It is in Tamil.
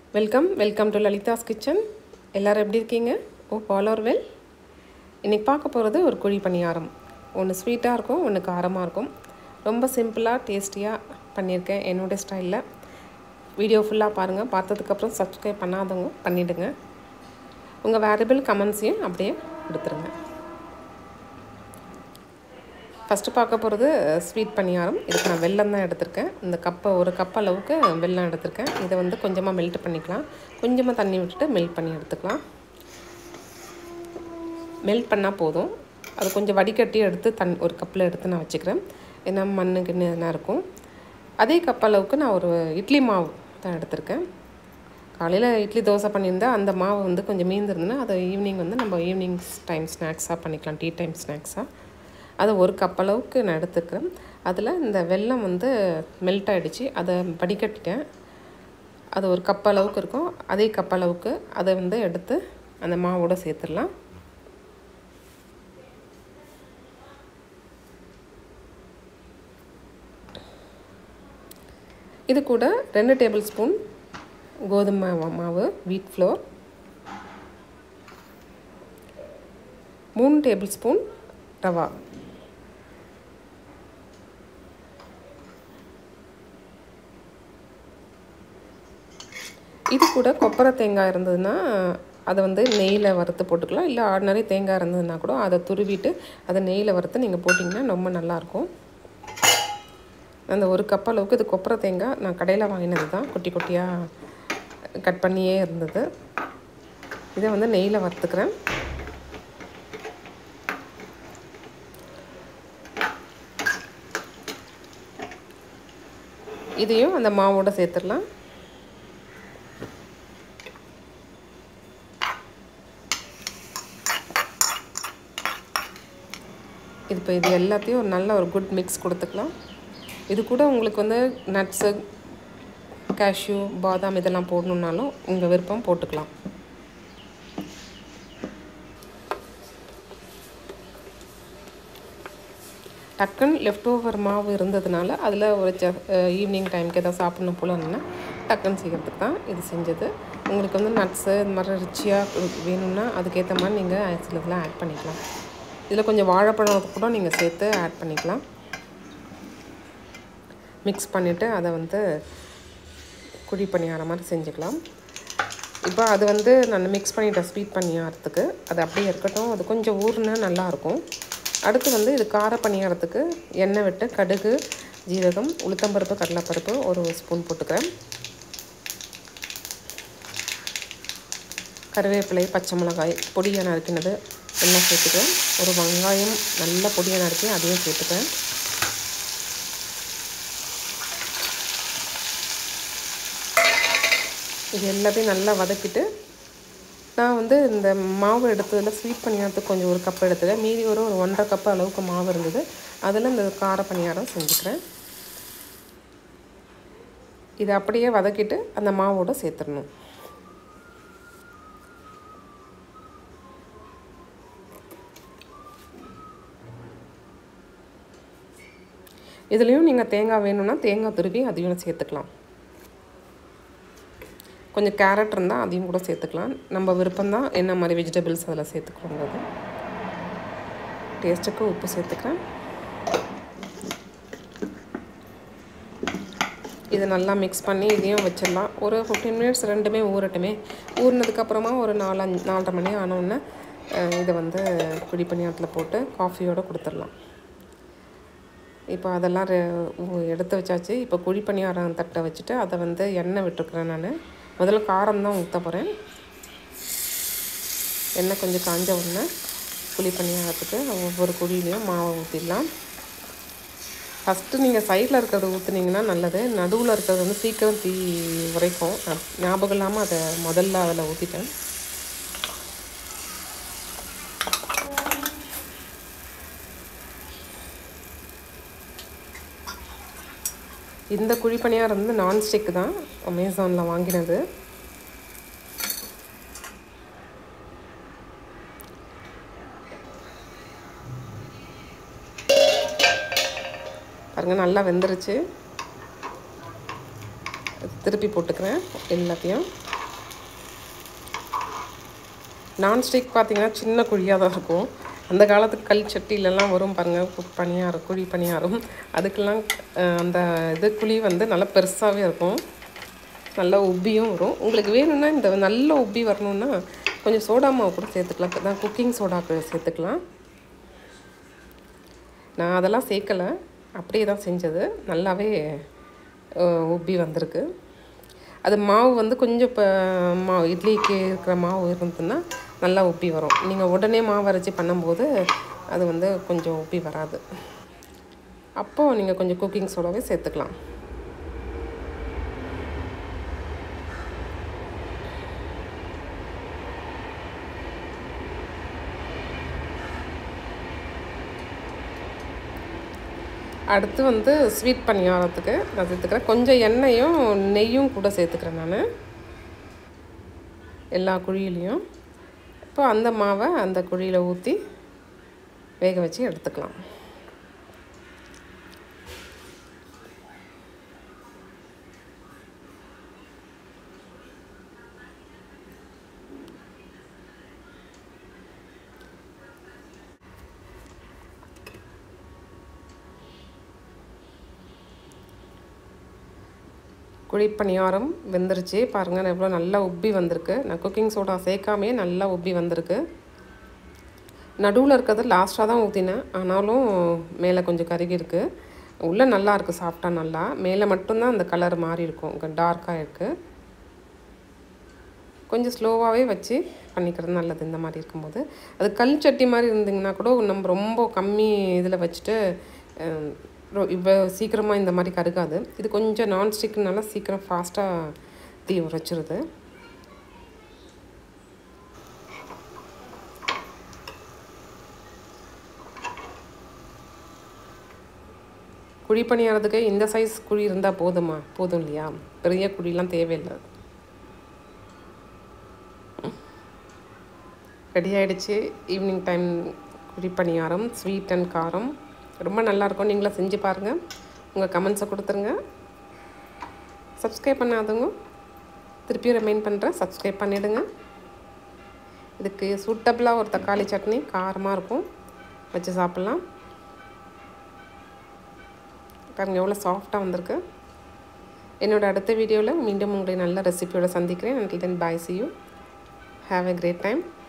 welcome welcome to Lalitha's kitchen எல்லோரும் எப்படி இருக்கீங்க ஓ ஃபாலோர் வெல் இன்றைக்கி பார்க்க போகிறது ஒரு குழி பணியாரம் ஒன்று ஸ்வீட்டாக இருக்கும் ஒன்று காரமாக இருக்கும் ரொம்ப சிம்பிளாக டேஸ்டியாக பண்ணியிருக்கேன் என்னோடய ஸ்டைலில் வீடியோ ஃபுல்லாக பாருங்கள் பார்த்ததுக்கப்புறம் சப்ஸ்கிரைப் பண்ணாதவங்க பண்ணிவிடுங்க உங்கள் வேரியபிள் கமெண்ட்ஸையும் அப்படியே கொடுத்துருங்க ஃபஸ்ட்டு பார்க்க போகிறது ஸ்வீட் பணியாரம் இதுக்கு நான் வெல்லம் தான் எடுத்திருக்கேன் இந்த கப்பை ஒரு கப் அளவுக்கு வெல்லம் எடுத்திருக்கேன் இதை வந்து கொஞ்சமாக மெல்ட் பண்ணிக்கலாம் கொஞ்சமாக தண்ணி விட்டுட்டு மெல்ட் பண்ணி எடுத்துக்கலாம் மெல்ட் பண்ணால் போதும் அது கொஞ்சம் வடிகட்டி எடுத்து தன் ஒரு கப்பில் எடுத்து நான் வச்சுக்கிறேன் ஏன்னா மண்ணு கிண்ணு எதனா இருக்கும் அதே கப் அளவுக்கு நான் ஒரு இட்லி மாவு தான் எடுத்திருக்கேன் காலையில் இட்லி தோசை பண்ணியிருந்தேன் அந்த மாவு வந்து கொஞ்சம் மீந்திருந்துன்னா அதை ஈவினிங் வந்து நம்ம ஈவினிங் டைம் ஸ்நாக்ஸாக பண்ணிக்கலாம் டீ டைம் ஸ்நாக்ஸாக அதை ஒரு கப் அளவுக்கு நான் எடுத்துக்கிறேன் அதில் இந்த வெல்லம் வந்து மெல்ட் ஆகிடுச்சு அதை வடிகட்டிட்டேன் அது ஒரு கப் அளவுக்கு இருக்கும் அதே கப் அளவுக்கு அதை வந்து எடுத்து அந்த மாவோட சேர்த்துடலாம் இது கூட ரெண்டு டேபிள் ஸ்பூன் கோதுமை மாவு வீட் ஃப்ளோர் மூணு டேபிள் ஸ்பூன் ரவா இது கூட கொப்பரை தேங்காய் இருந்ததுன்னா அதை வந்து நெய்யில் வறுத்து போட்டுக்கலாம் இல்லை ஆர்டினரி தேங்காய் இருந்ததுன்னா கூட அதை துருவிட்டு அதை நெய்யில் வறுத்து நீங்கள் போட்டிங்கன்னா ரொம்ப நல்லாயிருக்கும் அந்த ஒரு கப் அளவுக்கு இது கொப்பரை தேங்காய் நான் கடையில் வாங்கினது தான் குட்டி குட்டியாக கட் பண்ணியே இருந்தது இதை வந்து நெய்யில் வறுத்துக்கிறேன் இதையும் அந்த மாவோட சேர்த்துடலாம் இது இப்போ இது எல்லாத்தையும் ஒரு நல்ல ஒரு குட் மிக்ஸ் கொடுத்துக்கலாம் இது கூட உங்களுக்கு வந்து நட்ஸு கேஷ்யூ பாதாம் இதெல்லாம் போடணுன்னாலும் உங்கள் விருப்பம் போட்டுக்கலாம் டக்குன்னு லெஃப்ட் ஓவர் மாவு இருந்ததுனால அதில் ஒரு ச ஈவினிங் டைமுக்கு எதாவது சாப்பிடணும் போல இருந்ததுன்னா டக்குன்னு செய்கிறதுக்கு தான் இது செஞ்சது உங்களுக்கு வந்து நட்ஸு இந்த மாதிரி ரிச்சியாக வேணும்னா அதுக்கேற்ற மாதிரி நீங்கள் சில இதெல்லாம் ஆட் பண்ணிக்கலாம் இதில் கொஞ்சம் வாழைப்பழம் கூட நீங்கள் சேர்த்து ஆட் பண்ணிக்கலாம் மிக்ஸ் பண்ணிவிட்டு அதை வந்து குழி பணியார மாதிரி செஞ்சுக்கலாம் இப்போ அது வந்து நான் மிக்ஸ் பண்ணிட்டேன் ஸ்வீட் பணியாரத்துக்கு அது அப்படியே இருக்கட்டும் அது கொஞ்சம் ஊறுனா நல்லாயிருக்கும் அடுத்து வந்து இது கார பணியாரத்துக்கு எண்ணெய் விட்டு கடுகு ஜீரகம் உளுத்தம்பருப்பு கடலைப்பருப்பு ஒரு ஸ்பூன் போட்டுக்கிறேன் கருவேப்பிலை பச்சை மிளகாய் பொடியாக நறுக்கினது எல்லாம் சேர்த்துக்கிறேன் ஒரு வெங்காயம் நல்ல பொடியாக நறுக்கி அதையும் சேர்த்துக்கிறேன் இது எல்லாத்தையும் நல்லா வதக்கிட்டு நான் வந்து இந்த மாவு எடுத்ததில் ஸ்வீட் பணியாரத்துக்கு கொஞ்சம் ஒரு கப் எடுத்துக்கிறேன் மீதி ஒரு ஒரு ஒன்றரை கப் அளவுக்கு மாவு இருந்தது அதில் இந்த கார பணியாரம் செஞ்சுக்கிறேன் இதை அப்படியே வதக்கிட்டு அந்த மாவோடு சேர்த்துடணும் இதுலேயும் நீங்கள் தேங்காய் வேணும்னா தேங்காய் துருவி அதையும் சேர்த்துக்கலாம் கொஞ்சம் கேரட் இருந்தால் அதையும் கூட சேர்த்துக்கலாம் நம்ம விருப்பம்தான் என்ன மாதிரி வெஜிடபிள்ஸ் அதில் சேர்த்துக்கிறோங்கிறது டேஸ்ட்டுக்கு உப்பு சேர்த்துக்கிறேன் இதை நல்லா மிக்ஸ் பண்ணி இதையும் வச்சிடலாம் ஒரு ஃபிஃப்டீன் மினிட்ஸ் ரெண்டுமே ஊறட்டுமே ஊறினதுக்கப்புறமா ஒரு நாலு அஞ்சு நாலரை மணி ஆனோடனே இதை வந்து குடி பணியாரத்தில் போட்டு காஃபியோடு கொடுத்துடலாம் இப்போ அதெல்லாம் எடுத்து வச்சாச்சு இப்போ குழி பணியாரம் தட்டை வச்சுட்டு அதை வந்து எண்ணெய் விட்டுருக்குறேன் நான் முதல்ல காரம் தான் ஊற்ற போகிறேன் எண்ணெய் கொஞ்சம் காஞ்ச உடனே குழி பணியாரத்துக்கு ஒவ்வொரு குழிலையும் மாவை ஊற்றிடலாம் ஃபஸ்ட்டு நீங்கள் சைடில் இருக்கிறத ஊற்றுனீங்கன்னா நல்லது நடுவில் இருக்கிறது வந்து சீக்கிரம் தீ உரைக்கும் ஞாபகம் இல்லாமல் அதை முதல்ல அதில் ஊற்றிட்டேன் இந்த குழிப்பணியாரம் வந்து நான்ஸ்டிக் தான் அமேசானில் வாங்கினது பாருங்கள் நல்லா வெந்துருச்சு திருப்பி போட்டுக்கிறேன் எல்லாத்தையும் நான்ஸ்டிக் பார்த்தீங்கன்னா சின்ன குழியாக தான் இருக்கும் அந்த காலத்துக்கு கல் சட்டிலெல்லாம் வரும் பாருங்கள் கு- பணியாரம் குழி பணியாரம் அதுக்கெல்லாம் அஹ், அந்த இது குழி வந்து நல்லா பெருசாகவே இருக்கும் நல்லா உப்பியும் வரும் உங்களுக்கு வேணும்னா இந்த நல்ல உப்பி வரணும்னா கொஞ்சம் சோடா மாவு கூட சேர்த்துக்கலாம் தான் குக்கிங் சோடா சேர்த்துக்கலாம் நான் அதெல்லாம் சேர்க்கலை அப்படியே தான் செஞ்சது நல்லாவே அஹ், உப்பி வந்திருக்கு அது மாவு வந்து கொஞ்சம் இப்போ மாவு இட்லிக்கு இருக்கிற மாவு இருந்ததுன்னா நல்லா உப்பி வரும் நீங்கள் உடனே மாவு அரைச்சி பண்ணும்போது அது வந்து கொஞ்சம் உப்பி வராது அப்போது நீங்கள் கொஞ்சம் குக்கிங் சோடாவே சேர்த்துக்கலாம் அடுத்து வந்து ஸ்வீட் பணியாரத்துக்கு நான் சேர்த்துக்கிறேன் கொஞ்சம் எண்ணெயும் நெய்யும் கூட சேர்த்துக்கிறேன் நான் எல்லா குழியிலையும் இப்போ அந்த மாவை அந்த குழியில் ஊற்றி வேக வச்சு எடுத்துக்கலாம் குழிப்பணியாரம் வெந்துருச்சு பாருங்கள் எவ்வளோ நல்லா உப்பி வந்திருக்கு நான் குக்கிங் சோடா சேர்க்காமே நல்லா உப்பி வந்திருக்கு நடுவில் இருக்கிறது லாஸ்ட்டாக தான் ஊற்றினேன் ஆனாலும் மேலே கொஞ்சம் கருகி இருக்கு உள்ளே நல்லா இருக்குது சாஃப்டாக நல்லா மேலே மட்டும்தான் அந்த கலர் மாறி இருக்கும் டார்க்காக இருக்குது கொஞ்சம் ஸ்லோவாகவே வச்சு பண்ணிக்கிறது நல்லது இந்த மாதிரி இருக்கும்போது அது கல் சட்டி மாதிரி இருந்தீங்கன்னா கூட நம்ம ரொம்ப கம்மி இதில் வச்சுட்டு அஹ், ரொ- இவ்வளோ சீக்கிரமாக இந்த மாதிரி கருகாது இது கொஞ்சம் நான்ஸ்டிக்னால சீக்கிரம் ஃபாஸ்ட்டாக தீ உரைச்சிருது குழி பணியாரத்துக்கு இந்த சைஸ் குழி இருந்தால் போதுமா போதும் இல்லையா பெரிய குழிலாம் தேவையில்லை ரெடி ஆயிடுச்சு ஈவினிங் டைம் குழி பணியாரம் ஸ்வீட் அண்ட் காரம் ரொம்ப நல்லாயிருக்கும் நீங்களும் செஞ்சு பாருங்கள் உங்கள் கமெண்ட்ஸை கொடுத்துருங்க சப்ஸ்கிரைப் பண்ணாதவங்க திருப்பியும் ரிமைண்ட் பண்ணுறேன் சப்ஸ்கிரைப் பண்ணிவிடுங்க இதுக்கு சூட்டபிளாக ஒரு தக்காளி சட்னி காரமாக இருக்கும் வச்சு சாப்பிட்லாம் பாருங்க எவ்வளோ சாஃப்டாக வந்திருக்கு என்னோட அடுத்த வீடியோவில் மீண்டும் உங்களை நல்ல ரெசிபியோட சந்திக்கிறேன் until then bye see you have a great time